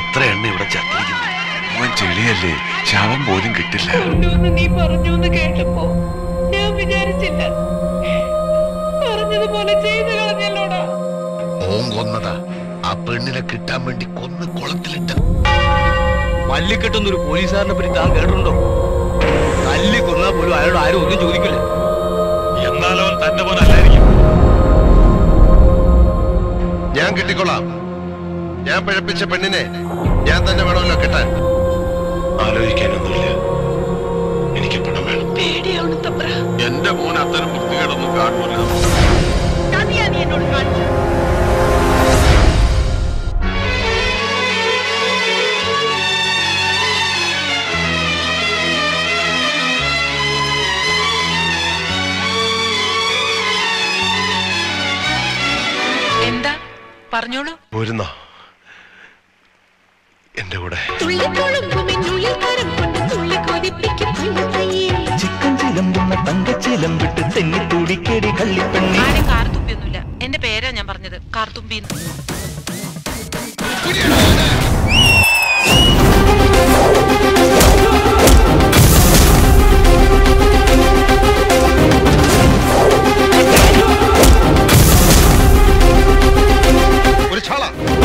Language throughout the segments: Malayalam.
എത്ര എണ്ണ ഇവിടെ ചത്തിരിക്കുന്നു മോൻ ചെളിയല്ലേ ശവം പോലും കിട്ടില്ല കൊണ്ടുവന്ന് നീ പറഞ്ഞു എന്ന് കേട്ടപ്പോ ഞാൻ വിചാരിച്ചില്ല പറഞ്ഞതുപോലെ ചെയ്തു കളഞ്ഞല്ലോടാ ഓൻ കൊന്നതാ ആ പെണ്ണിനെ കിട്ടാൻ വേണ്ടി കൊന്ന് കുളത്തിലിട്ട് മല്ലിക്കെട്ടുന്ന ഒരു പോലീസുകാരനെ പറ്റി താൻ കേട്ടിട്ടുണ്ടോ തല്ലി കൊന്നാൽ പോലും അയാളോട് ആരും ഒന്നും ചോദിക്കില്ല എന്നാലും അവൻ തന്റെ പോലല്ലായിരിക്കും ഞാൻ കിട്ടിക്കൊള്ളാം ഞാൻ പിഴപ്പിച്ച പെണ്ണിനെ ഞാൻ തന്നെ വേണമല്ലോ കിട്ടാൻ ആലോചിക്കാനൊന്നുമില്ല എനിക്ക് പണം വേണം പേടിയാണ് തമ്പ്ര എന്റെ മോൻ അത്തരം വൃത്തികേടൊന്നും കാണൂല ചതിയാ നീ എന്നോട് കാണിച്ചത് എന്താ പറഞ്ഞോളൂ പോരുന്നോ എന്റെ കൂടെ തുള്ളിത്തുളുമ്പുമെന്നുള്ളിൽ കരം കൊണ്ട് തുള്ളി കൊതിപ്പിക്കും പയ്യെ ചിക്കൻ ചിലമ്പുന്ന തങ്കച്ചിലമ്പിട്ട് തെന്നി തുടിക്കേടി കള്ളിപ്പെണ്ണി ആരും കാർത്തുമ്പിയൊന്നുമില്ല എന്റെ പേരാ ഞാൻ പറഞ്ഞത് കാർത്തുമ്പിന്ന് ഒരു ചാള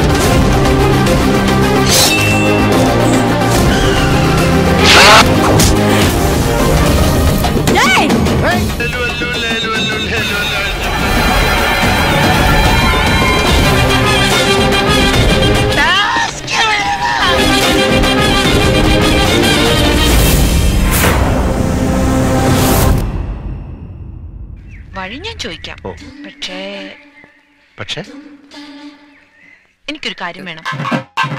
വഴി ഞാൻ ചോദിക്കാം ഓ. പക്ഷേ പക്ഷേ എനിക്കൊരു കാര്യം വേണം